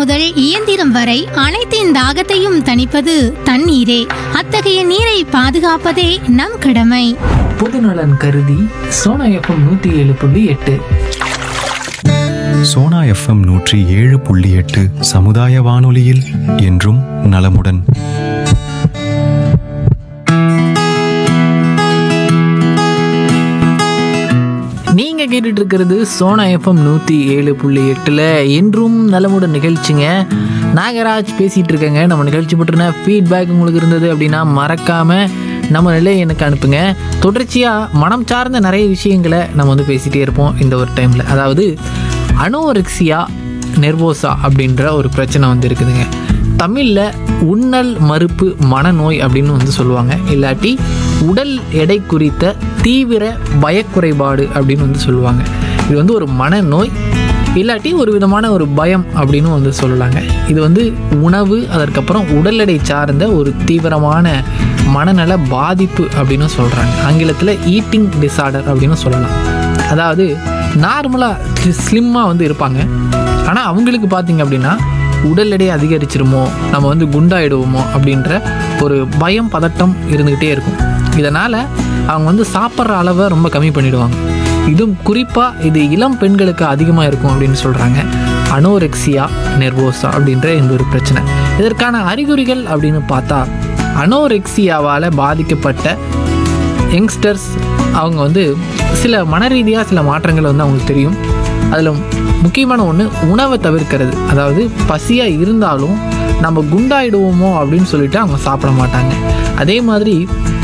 முதல் இயந்திரம் வரை அனைத்தின் தாகத்தையும் தணிப்பது தண்ணீரே அத்தகைய நீரை பாதுகாப்பதே நம் கடமை பொதுநலன் கருதி சோனா எஃப்எம் நூற்றி ஏழு புள்ளி எட்டு சோனா எஃப்எம் நூற்றி ஏழு புள்ளி எட்டு சமுதாய வானொலியில் என்றும் நலமுடன் நீங்கள் கேட்டுட்டு இருக்கிறது சோனா எஃப்எம் நூற்றி ஏழு புள்ளி எட்டில் என்றும் நலமுடன் நிகழ்ச்சிங்க நாகராஜ் பேசிகிட்டு இருக்கேங்க நம்ம நிகழ்ச்சி பற்றின ஃபீட்பேக் உங்களுக்கு இருந்தது அப்படின்னா மறக்காமல் நம்ம நிலையை எனக்கு அனுப்புங்க தொடர்ச்சியாக மனம் சார்ந்த நிறைய விஷயங்களை நம்ம வந்து பேசிகிட்டே இருப்போம் இந்த ஒரு டைமில் அதாவது அனோரெக்சியா நெர்வோசா அப்படின்ற ஒரு பிரச்சனை வந்து இருக்குதுங்க தமிழில் உண்ணல் மறுப்பு மனநோய் அப்படின்னு வந்து சொல்லுவாங்க இல்லாட்டி உடல் எடை குறித்த தீவிர பயக்குறைபாடு அப்படின்னு வந்து சொல்லுவாங்க இது வந்து ஒரு மனநோய் இல்லாட்டி ஒரு விதமான ஒரு பயம் அப்படின்னு வந்து சொல்லலாங்க இது வந்து உணவு அதற்கப்புறம் உடல் எடை சார்ந்த ஒரு தீவிரமான மனநல பாதிப்பு அப்படின்னு சொல்கிறாங்க ஆங்கிலத்தில் ஈட்டிங் டிசார்டர் அப்படின்னு சொல்லலாம் அதாவது நார்மலாக ஸ்லிம்மாக வந்து இருப்பாங்க ஆனால் அவங்களுக்கு பார்த்தீங்க அப்படின்னா உடல் எடை அதிகரிச்சிருமோ நம்ம வந்து குண்டாயிடுவோமோ அப்படின்ற ஒரு பயம் பதட்டம் இருந்துக்கிட்டே இருக்கும் இதனால் அவங்க வந்து சாப்பிட்ற அளவை ரொம்ப கம்மி பண்ணிடுவாங்க இதுவும் குறிப்பாக இது இளம் பெண்களுக்கு அதிகமாக இருக்கும் அப்படின்னு சொல்கிறாங்க அனோரெக்சியா நெர்வோசா அப்படின்ற இந்த ஒரு பிரச்சனை இதற்கான அறிகுறிகள் அப்படின்னு பார்த்தா அனோரெக்சியாவால் பாதிக்கப்பட்ட யங்ஸ்டர்ஸ் அவங்க வந்து சில மனரீதியாக சில மாற்றங்கள் வந்து அவங்களுக்கு தெரியும் அதில் முக்கியமான ஒன்று உணவை தவிர்க்கிறது அதாவது பசியாக இருந்தாலும் நம்ம குண்டாயிடுவோமோ அப்படின்னு சொல்லிட்டு அவங்க சாப்பிட மாட்டாங்க அதே மாதிரி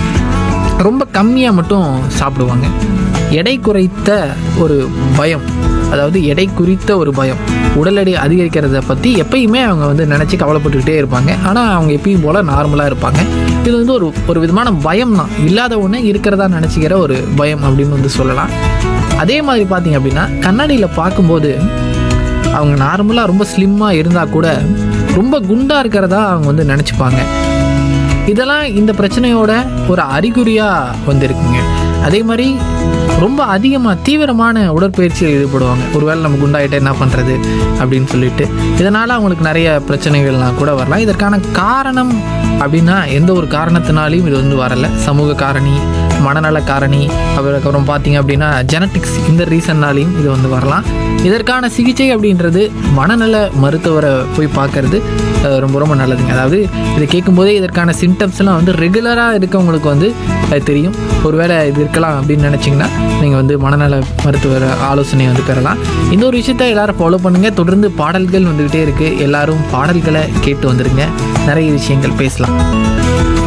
ரொம்ப கம்மியாக மட்டும் சாப்பிடுவாங்க எடை குறைத்த ஒரு பயம் அதாவது எடை குறித்த ஒரு பயம் உடல் எடை அதிகரிக்கிறத பற்றி எப்பயுமே அவங்க வந்து நினச்சி கவலைப்பட்டுக்கிட்டே இருப்பாங்க ஆனால் அவங்க எப்பயும் போல் நார்மலாக இருப்பாங்க இது வந்து ஒரு ஒரு விதமான பயம் தான் இல்லாத ஒன்று இருக்கிறதா நினச்சிக்கிற ஒரு பயம் அப்படின்னு வந்து சொல்லலாம் அதே மாதிரி பார்த்தீங்க அப்படின்னா கண்ணாடியில் பார்க்கும்போது அவங்க நார்மலாக ரொம்ப ஸ்லிம்மாக இருந்தால் கூட ரொம்ப குண்டாக இருக்கிறதா அவங்க வந்து நினச்சிப்பாங்க இதெல்லாம் இந்த பிரச்சனையோட ஒரு அறிகுறியாக வந்திருக்குங்க அதே மாதிரி ரொம்ப அதிகமாக தீவிரமான உடற்பயிற்சியில் ஈடுபடுவாங்க ஒருவேளை நம்ம குண்டாயிட்ட என்ன பண்ணுறது அப்படின்னு சொல்லிட்டு இதனால் அவங்களுக்கு நிறைய பிரச்சனைகள்லாம் கூட வரலாம் இதற்கான காரணம் அப்படின்னா எந்த ஒரு காரணத்தினாலையும் இது வந்து வரலை சமூக காரணி மனநல காரணி அதுக்கப்புறம் பார்த்தீங்க அப்படின்னா ஜெனட்டிக்ஸ் இந்த ரீசன்னாலையும் இது வந்து வரலாம் இதற்கான சிகிச்சை அப்படின்றது மனநல மருத்துவரை போய் பார்க்கறது அஹ், ரொம்ப ரொம்ப நல்லதுங்க அதாவது இதை கேட்கும்போதே இதற்கான சிம்டம்ஸ்லாம் வந்து ரெகுலராக இருக்கவங்களுக்கு வந்து அது தெரியும் ஒருவேளை இது இருக்கலாம் அப்படின்னு நினச்சிங்கன்னா நீங்கள் வந்து மனநல மருத்துவர் ஆலோசனை வந்து பெறலாம் இந்த ஒரு விஷயத்த எல்லாரும் ஃபாலோ பண்ணுங்கள் தொடர்ந்து பாடல்கள் வந்துக்கிட்டே இருக்குது எல்லாரும் பாடல்களை கேட்டு வந்துருங்க நிறைய விஷயங்கள் பேசலாம்